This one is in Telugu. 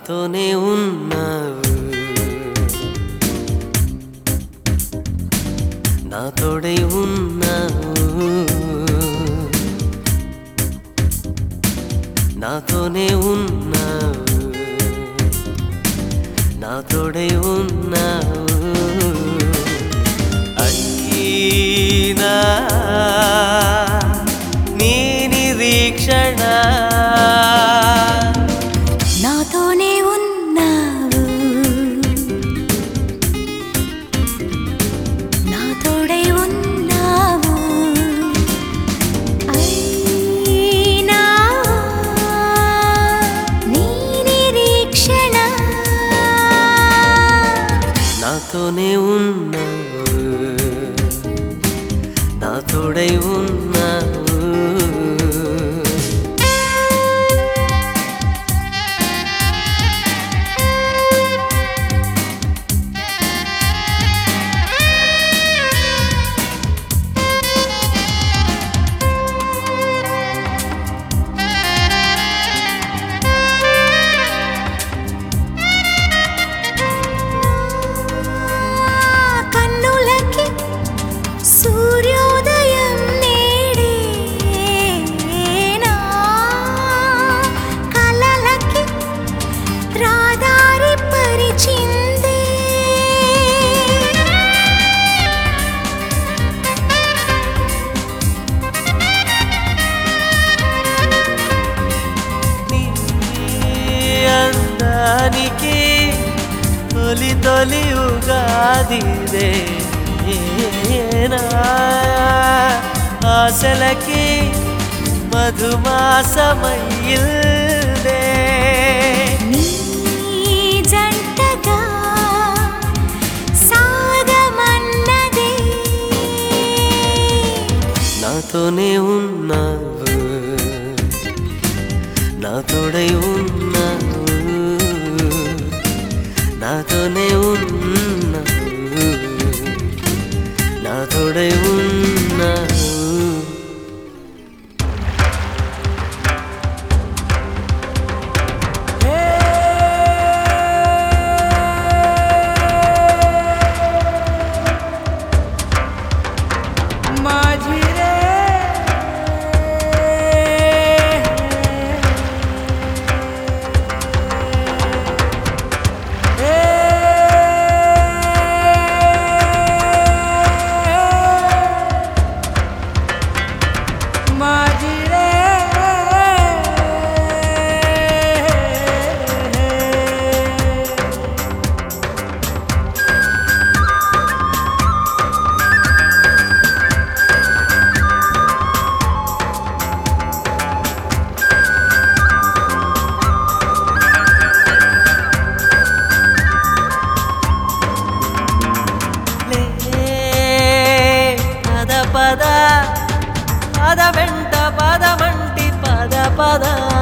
నాతోనే ఉన్నావు నా తోడై ఉన్నావు నాతోనే ఉన్నావు నా తోడై ఉన్నావు అయినా నీ నిరీక్షణ నాతోనే ఉన్నావు నా తోడై ఉన్నావు అయినా నీ నిరీక్షణ నాతోనే ఉన్నావు నా తోడై ఉన్నావు కన్నులకి సూర్యోదయం నేడేనా కలలకి రాదారి పరిచిందే నీ అందానికి తొలి తొలి ఉగాదిదే ఆశలకి మధుమాసమయ్యిల్దే నీ జంటగా సాగమన్నదే నాతోనే ఉన్నావు నా తోడై ఉన్నావు నాతోనే ఉన్నావు నా తోడై ఉన్నావు माझी रे माझी रे లే పద పద పద వెంట పదమంటి పద పద